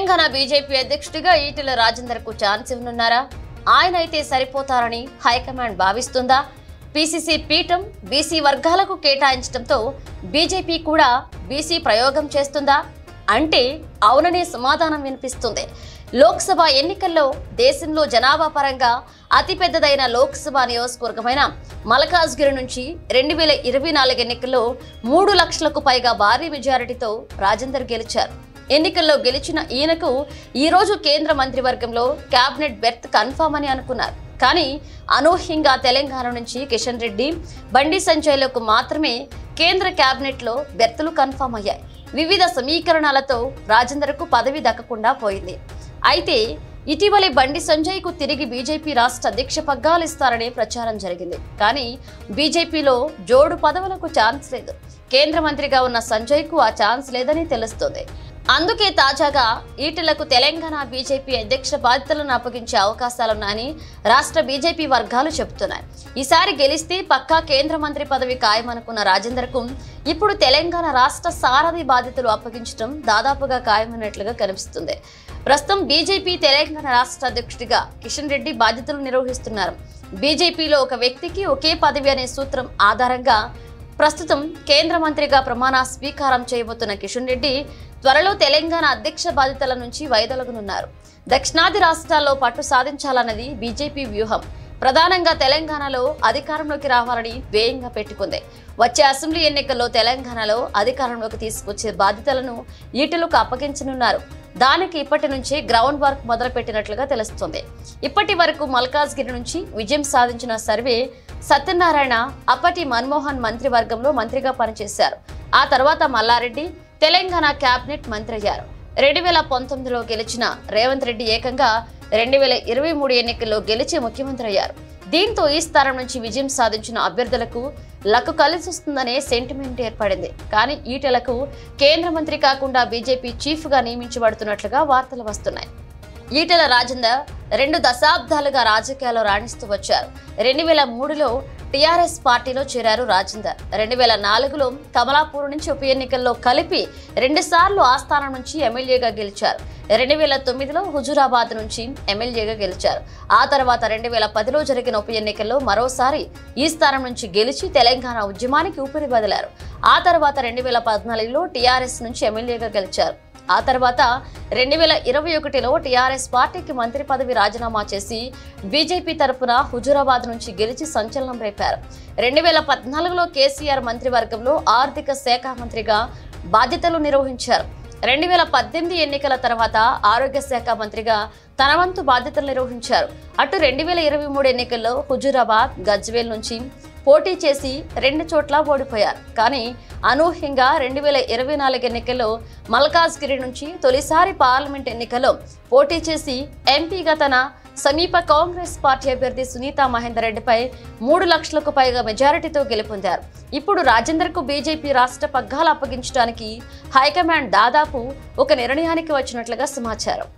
Telangana BJP అధ్యక్షుడిగా ఈటెల రాజేందర్ కు chance ఇవ్వనున్నారా ఆయన అయితే సరిపోతారని హైకమాండ్ భావిస్తుందా పీసీసీ పీఠం బీసీ వర్గాలకు కేటాయించడంతో బీజేపీ కూడా బీసీ ప్రయోగం చేస్తుందా అంటే అవుననే సమాధానం వినిపిస్తుంది లోక్సభ ఎన్నికల్లో దేశంలో జనాభా పరంగా అతిపెద్దదైన లోక్సభ నియోజకవర్గమైన మలకాజ్గిరి నుంచి రెండు వేల ఇరవై నాలుగు ఎన్నికల్లో మూడు లక్షలకు పైగా భారీ మెజారిటీతో రాజేందర్ గెలిచారు ఎన్నికల్లో గెలిచిన ఈయనకు ఈరోజు కేంద్ర మంత్రివర్గంలో కేబినెట్ బెర్త్ కన్ఫామ్ అని అనుకున్నారు కానీ అనూహ్యంగా తెలంగాణ నుంచి కిషన్ రెడ్డి బండి సంజయ్లకు మాత్రమే కేంద్ర కేబినెట్లో బెర్తులు కన్ఫామ్ అయ్యాయి వివిధ సమీకరణాలతో రాజేందర్కు పదవి దక్కకుండా పోయింది అయితే ఇటీవలే బండి సంజయ్కు తిరిగి బీజేపీ రాష్ట్ర అధ్యక్ష పగ్గాలు ఇస్తారనే ప్రచారం జరిగింది కానీ బీజేపీలో జోడు పదవులకు ఛాన్స్ లేదు కేంద్ర మంత్రిగా ఉన్న సంజయ్కు ఆ ఛాన్స్ లేదని తెలుస్తోంది అందుకే తాజాగా ఈటెలకు తెలంగాణ బీజేపీ అధ్యక్ష బాధ్యతలను అప్పగించే అవకాశాలున్నాయని రాష్ట్ర బీజేపీ వర్గాలు చెబుతున్నాయి ఈసారి గెలిస్తే పక్కా కేంద్ర మంత్రి పదవి ఖాయమనుకున్న రాజేందర్కు ఇప్పుడు తెలంగాణ రాష్ట్ర సారథి బాధ్యతలు అప్పగించడం దాదాపుగా ఖాయమైనట్లుగా కనిపిస్తుంది ప్రస్తుతం బీజేపీ తెలంగాణ రాష్ట్ర అధ్యక్షుడిగా కిషన్ రెడ్డి బాధ్యతలు నిర్వహిస్తున్నారు బీజేపీలో ఒక వ్యక్తికి ఒకే పదవి అనే సూత్రం ఆధారంగా ప్రస్తుతం కేంద్ర మంత్రిగా ప్రమాణ స్వీకారం చేయబోతున్న కిషన్ రెడ్డి త్వరలో తెలంగాణ అధ్యక్ష బాధ్యతల నుంచి వైదొలగనున్నారు దక్షిణాది రాష్ట్రాల్లో పట్టు సాధించాలన్నది బీజేపీ వ్యూహం ప్రధానంగా తెలంగాణలో అధికారంలోకి రావాలని వ్యయంగా పెట్టుకుంది వచ్చే అసెంబ్లీ ఎన్నికల్లో తెలంగాణలో అధికారంలోకి తీసుకొచ్చే బాధ్యతలను ఈటలకు అప్పగించనున్నారు దానికి ఇప్పటి నుంచే గ్రౌండ్ వర్క్ మొదలుపెట్టినట్లుగా తెలుస్తుంది ఇప్పటి వరకు మల్కాజ్గిరి నుంచి విజయం సాధించిన సర్వే సత్యనారాయణ అప్పటి మన్మోహన్ మంత్రివర్గంలో మంత్రిగా పనిచేశారు ఆ తర్వాత మల్లారెడ్డి తెలంగాణ కేబినెట్ మంత్రి అయ్యారు రెండు వేల పంతొమ్మిదిలో గెలిచిన రేవంత్ రెడ్డి ఏకంగా రెండు వేల ఇరవై మూడు ఎన్నికల్లో గెలిచి ముఖ్యమంత్రి అయ్యారు దీంతో ఈ స్థానం నుంచి విజయం సాధించిన అభ్యర్థులకు లక్కు కలిసి వస్తుందనే సెంటిమెంట్ ఏర్పడింది కానీ ఈటెలకు కేంద్ర మంత్రి కాకుండా బీజేపీ చీఫ్గా నియమించబడుతున్నట్లుగా వార్తలు వస్తున్నాయి ఈటెల రాజేందర్ రెండు దశాబ్దాలుగా రాజకీయాల్లో రాణిస్తూ వచ్చారు రెండు వేల మూడులో టీఆర్ఎస్ పార్టీలో చేరారు రాజేందర్ రెండు వేల నాలుగులో కమలాపూర్ నుంచి ఉప ఎన్నికల్లో కలిపి రెండుసార్లు ఆ స్థానం నుంచి ఎమ్మెల్యేగా గెలిచారు రెండు వేల తొమ్మిదిలో హుజూరాబాద్ నుంచి ఎమ్మెల్యేగా గెలిచారు ఆ తర్వాత రెండు వేల పదిలో జరిగిన ఉప ఎన్నికల్లో మరోసారి ఈ స్థానం నుంచి గెలిచి తెలంగాణ ఉద్యమానికి ఊపిరి బదిలారు ఆ తర్వాత రెండు వేల పద్నాలుగులో టీఆర్ఎస్ నుంచి ఎమ్మెల్యేగా గెలిచారు ఆ తర్వాత రెండు వేల ఇరవై ఒకటిలో టీఆర్ఎస్ పార్టీకి మంత్రి పదవి రాజీనామా చేసి బీజేపీ తరపున హుజూరాబాద్ నుంచి గెలిచి సంచలనం రేపారు రెండు వేల పద్నాలుగులో కేసీఆర్ మంత్రివర్గంలో ఆర్థిక శాఖ మంత్రిగా బాధ్యతలు నిర్వహించారు రెండు వేల పద్దెనిమిది ఎన్నికల తర్వాత ఆరోగ్య శాఖ మంత్రిగా తన వంతు బాధ్యతలు నిర్వహించారు అటు రెండు వేల ఇరవై మూడు ఎన్నికల్లో హుజూరాబాద్ గజ్వేల్ నుంచి పోటీ చేసి రెండు చోట్ల ఓడిపోయారు కానీ అనూహ్యంగా రెండు వేల ఇరవై నాలుగు ఎన్నికల్లో మల్కాజ్గిరి నుంచి తొలిసారి పార్లమెంట్ ఎన్నికల్లో పోటీ చేసి ఎంపీగా తన సమీప కాంగ్రెస్ పార్టీ అభ్యర్థి సునీత మహేందర్ రెడ్డిపై మూడు లక్షలకు పైగా మెజారిటీతో గెలుపొందారు ఇప్పుడు రాజేందర్కు బీజేపీ రాష్ట్ర పగ్గాలు అప్పగించడానికి హైకమాండ్ దాదాపు ఒక నిర్ణయానికి వచ్చినట్లుగా సమాచారం